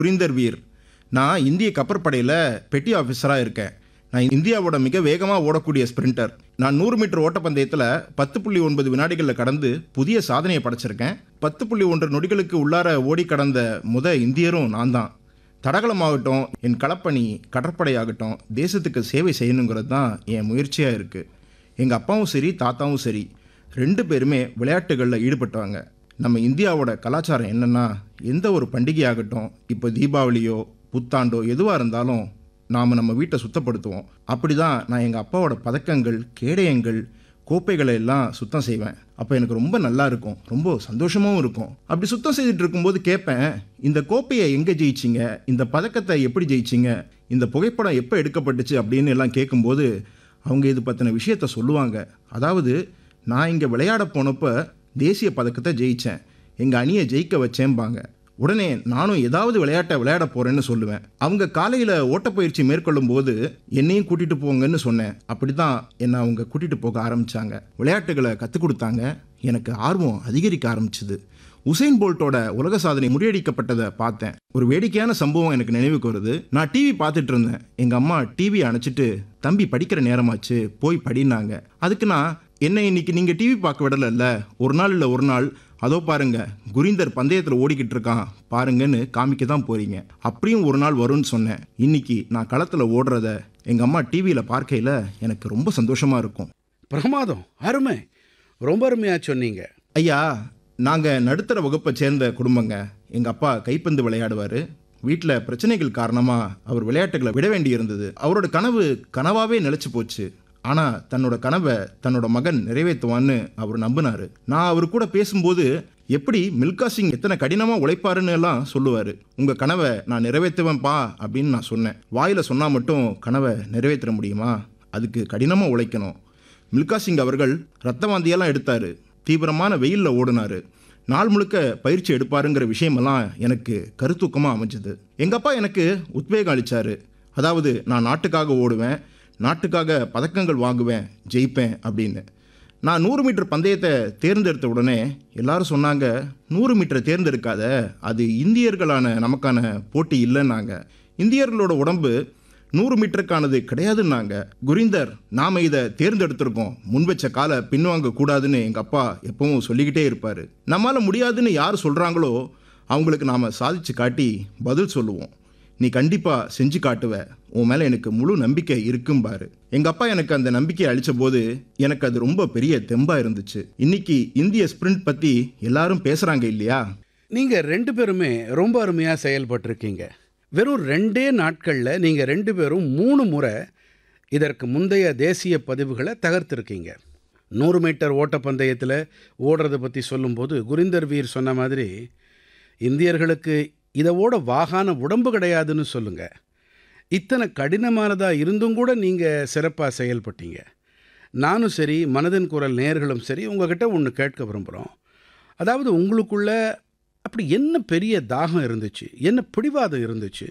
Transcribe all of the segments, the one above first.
புரிந்தர் வீர் நான் இந்திய கப்பற்படையில் பெட்டி ஆஃபீஸராக இருக்கேன் நான் இந்தியாவோட மிக வேகமாக ஓடக்கூடிய ஸ்பிரிண்டர் நான் நூறு மீட்டர் ஓட்டப்பந்தயத்தில் பத்து புள்ளி ஒன்பது வினாடிகளில் கடந்து புதிய சாதனையை படைச்சிருக்கேன் பத்து புள்ளி ஒன்று நொடிகளுக்கு உள்ளார ஓடி கடந்த முத இந்தியரும் நான் தான் தடகளமாகட்டும் என் களப்பணி கடற்படையாகட்டும் தேசத்துக்கு சேவை செய்யணுங்கிறது தான் என் முயற்சியாக இருக்குது எங்கள் அப்பாவும் சரி தாத்தாவும் சரி ரெண்டு பேருமே விளையாட்டுகளில் ஈடுபட்டவங்க நம்ம இந்தியாவோட கலாச்சாரம் என்னென்னா எந்த ஒரு பண்டிகையாகட்டும் இப்போ தீபாவளியோ புத்தாண்டோ எதுவாக இருந்தாலும் நாம் நம்ம வீட்டை சுத்தப்படுத்துவோம் அப்படி தான் நான் எங்கள் அப்பாவோட பதக்கங்கள் கேடயங்கள் கோப்பைகளை எல்லாம் சுத்தம் செய்வேன் அப்போ எனக்கு ரொம்ப நல்லா இருக்கும் ரொம்ப சந்தோஷமாகவும் இருக்கும் அப்படி சுத்தம் செய்துட்டு இருக்கும்போது கேட்பேன் இந்த கோப்பையை எங்கே ஜெயிச்சிங்க இந்த பதக்கத்தை எப்படி ஜெயிச்சிங்க இந்த புகைப்படம் எப்போ எடுக்கப்பட்டுச்சு அப்படின்னு எல்லாம் கேட்கும்போது அவங்க இது பற்றின விஷயத்த சொல்லுவாங்க அதாவது நான் இங்கே விளையாட போனப்போ தேசிய பதக்கத்தை ஜெயித்தேன் எங்கள் அணியை ஜெயிக்க வச்சேன்பாங்க உடனே நானும் ஏதாவது விளையாட்டை விளையாட போறேன்னு சொல்லுவேன் அவங்க காலையில் ஓட்டப்பயிற்சி மேற்கொள்ளும் போது என்னையும் கூட்டிட்டு போங்கன்னு சொன்னேன் அப்படி தான் என்னை அவங்க கூட்டிட்டு போக ஆரம்பிச்சாங்க விளையாட்டுகளை கற்றுக் கொடுத்தாங்க எனக்கு ஆர்வம் அதிகரிக்க ஆரம்பிச்சுது உசைன் போல்ட்டோட உலக சாதனை முறியடிக்கப்பட்டதை பார்த்தேன் ஒரு வேடிக்கையான சம்பவம் எனக்கு நினைவுக்கு வருது நான் டிவி பார்த்துட்டு இருந்தேன் எங்கள் அம்மா டிவி அணைச்சிட்டு தம்பி படிக்கிற நேரமாச்சு போய் படினாங்க அதுக்கு நான் என்ன இன்னைக்கு நீங்கள் டிவி பார்க்க விடலைல்ல ஒரு நாள் இல்லை ஒரு நாள் அதோ பாருங்க குரிந்தர் பந்தயத்தில் ஓடிக்கிட்டு இருக்கான் பாருங்கன்னு காமிக்க தான் போறீங்க அப்படியும் ஒரு நாள் வரும்னு சொன்னேன் இன்னைக்கு நான் களத்தில் ஓடுறத எங்கள் அம்மா டிவியில் பார்க்கையில் எனக்கு ரொம்ப சந்தோஷமா இருக்கும் பிரமாதம் அருமை ரொம்ப அருமையாக சொன்னீங்க ஐயா நாங்கள் நடுத்தர வகுப்பை சேர்ந்த குடும்பங்க எங்கள் அப்பா கைப்பந்து விளையாடுவார் வீட்டில் பிரச்சனைகள் காரணமாக அவர் விளையாட்டுகளை விட வேண்டி இருந்தது அவரோட கனவு கனவாவே நிலைச்சு போச்சு ஆனால் தன்னோட கனவை தன்னோட மகன் நிறைவேற்றுவான்னு அவர் நம்பினார் நான் அவர் கூட பேசும்போது எப்படி மில்கா சிங் எத்தனை கடினமாக உழைப்பாருன்னு எல்லாம் சொல்லுவார் உங்கள் கனவை நான் நிறைவேற்றுவேன்ப்பா அப்படின்னு நான் சொன்னேன் வாயில் சொன்னால் மட்டும் கனவை நிறைவேற்ற முடியுமா அதுக்கு கடினமாக உழைக்கணும் மில்கா சிங் அவர்கள் ரத்த வாந்தியெல்லாம் எடுத்தார் தீவிரமான வெயிலில் ஓடினார் நாள் முழுக்க பயிற்சி எடுப்பாருங்கிற விஷயமெல்லாம் எனக்கு கருத்தூக்கமாக அமைஞ்சது எங்கள் அப்பா எனக்கு உத்வேகம் அளித்தார் அதாவது நான் நாட்டுக்காக ஓடுவேன் நாட்டுக்காக பதக்கங்கள் வாங்குவேன் ஜெயிப்பேன் அப்படின்னு நான் நூறு மீட்டர் பந்தயத்தை தேர்ந்தெடுத்த உடனே எல்லாரும் சொன்னாங்க நூறு மீட்டரை தேர்ந்தெடுக்காத அது இந்தியர்களான நமக்கான போட்டி இல்லைன்னாங்க இந்தியர்களோட உடம்பு நூறு மீட்டருக்கானது கிடையாதுன்னாங்க குரிந்தர் நாம இதை தேர்ந்தெடுத்திருக்கோம் முன் வச்ச காலை பின்வாங்க கூடாதுன்னு எங்கள் அப்பா எப்பவும் சொல்லிக்கிட்டே இருப்பார் நம்மால் முடியாதுன்னு யார் சொல்கிறாங்களோ அவங்களுக்கு நாம் சாதிச்சு காட்டி பதில் சொல்லுவோம் நீ கண்டிப்பாக செஞ்சு காட்டுவ உன் மேலே எனக்கு முழு நம்பிக்கை இருக்கும்பாரு எங்கள் அப்பா எனக்கு அந்த நம்பிக்கையை அளித்த போது எனக்கு அது ரொம்ப பெரிய தெம்பாக இருந்துச்சு இன்னைக்கு இந்திய ஸ்பிரிண்ட் பற்றி எல்லாரும் பேசுகிறாங்க இல்லையா நீங்கள் ரெண்டு பேருமே ரொம்ப அருமையாக செயல்பட்டிருக்கீங்க வெறும் ரெண்டே நாட்களில் நீங்கள் ரெண்டு பேரும் மூணு முறை இதற்கு முந்தைய தேசிய பதிவுகளை தகர்த்திருக்கீங்க நூறு மீட்டர் ஓட்டப்பந்தயத்தில் ஓடுறதை பற்றி சொல்லும்போது குரிந்தர் வீர் சொன்ன மாதிரி இந்தியர்களுக்கு இதை ஓட வாகான உடம்பு கிடையாதுன்னு சொல்லுங்க இத்தனை கடினமானதாக இருந்தும் கூட நீங்கள் சிறப்பாக செயல்பட்டீங்க நானும் சரி மனதின் குரல் நேர்களும் சரி உங்ககிட்ட ஒன்று கேட்க விரும்புகிறோம் அதாவது உங்களுக்குள்ள அப்படி என்ன பெரிய தாகம் இருந்துச்சு என்ன பிடிவாதம் இருந்துச்சு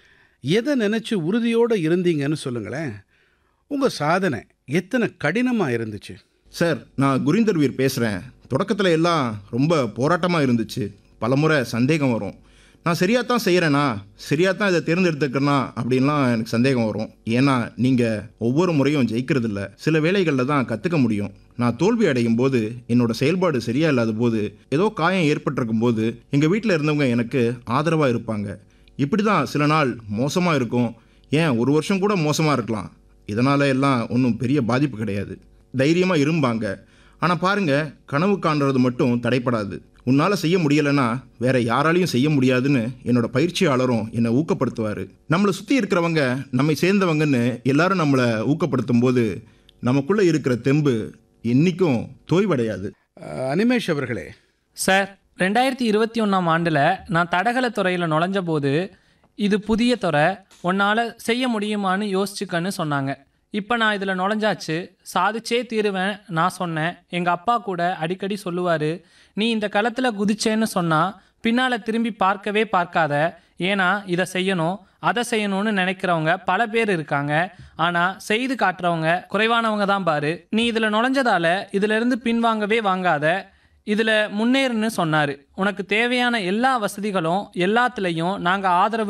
எதை நினச்சி உறுதியோடு இருந்தீங்கன்னு சொல்லுங்களேன் உங்கள் சாதனை எத்தனை கடினமாக இருந்துச்சு சார் நான் குரிந்தர் வீர் பேசுகிறேன் தொடக்கத்தில் எல்லாம் ரொம்ப போராட்டமாக இருந்துச்சு பலமுறை சந்தேகம் வரும் நான் சரியாக தான் செய்கிறேனா சரியாக தான் இதை தேர்ந்தெடுத்துக்கிறேனா அப்படின்லாம் எனக்கு சந்தேகம் வரும் ஏன்னா நீங்கள் ஒவ்வொரு முறையும் ஜெயிக்கிறதில்ல சில வேலைகளில் தான் கற்றுக்க முடியும் நான் தோல்வி அடையும் போது என்னோட செயல்பாடு சரியா இல்லாத போது ஏதோ காயம் ஏற்பட்டிருக்கும் போது எங்கள் வீட்டில் இருந்தவங்க எனக்கு ஆதரவாக இருப்பாங்க இப்படி தான் சில நாள் மோசமாக இருக்கும் ஏன் ஒரு வருஷம் கூட மோசமாக இருக்கலாம் இதனால எல்லாம் ஒன்றும் பெரிய பாதிப்பு கிடையாது தைரியமாக இரும்பாங்க ஆனால் பாருங்க கனவு காண்றது மட்டும் தடைப்படாது உன்னால் செய்ய முடியலைன்னா வேற யாராலையும் செய்ய முடியாதுன்னு என்னோட பயிற்சியாளரும் என்னை ஊக்கப்படுத்துவார் நம்மளை சுற்றி இருக்கிறவங்க நம்மை சேர்ந்தவங்கன்னு எல்லாரும் நம்மளை ஊக்கப்படுத்தும் போது நமக்குள்ளே இருக்கிற தெம்பு என்றைக்கும் தோய்வடையாது அஹ், அனிமேஷ் அவர்களே சார் ரெண்டாயிரத்தி இருபத்தி ஒன்றாம் ஆண்டில் நான் தடகள துறையில் நுழைஞ்ச போது இது புதிய துறை உன்னால் செய்ய முடியுமான்னு யோசிச்சுக்கன்னு சொன்னாங்க இப்போ நான் இதில் நுழைஞ்சாச்சு சாதிச்சே தீருவேன் நான் சொன்னேன் எங்கள் அப்பா கூட அடிக்கடி சொல்லுவார் நீ இந்த களத்தில் குதிச்சேன்னு சொன்னால் பின்னால் திரும்பி பார்க்கவே பார்க்காத ஏன்னா இதை செய்யணும் அதை செய்யணும்னு நினைக்கிறவங்க பல பேர் இருக்காங்க ஆனால் செய்து காட்டுறவங்க குறைவானவங்க தான் பாரு நீ இதில் நுழைஞ்சதால இதிலிருந்து பின்வாங்கவே வாங்காத இதில் முன்னேறுன்னு சொன்னார் உனக்கு தேவையான எல்லா வசதிகளும் எல்லாத்துலேயும் நாங்கள் ஆதரவு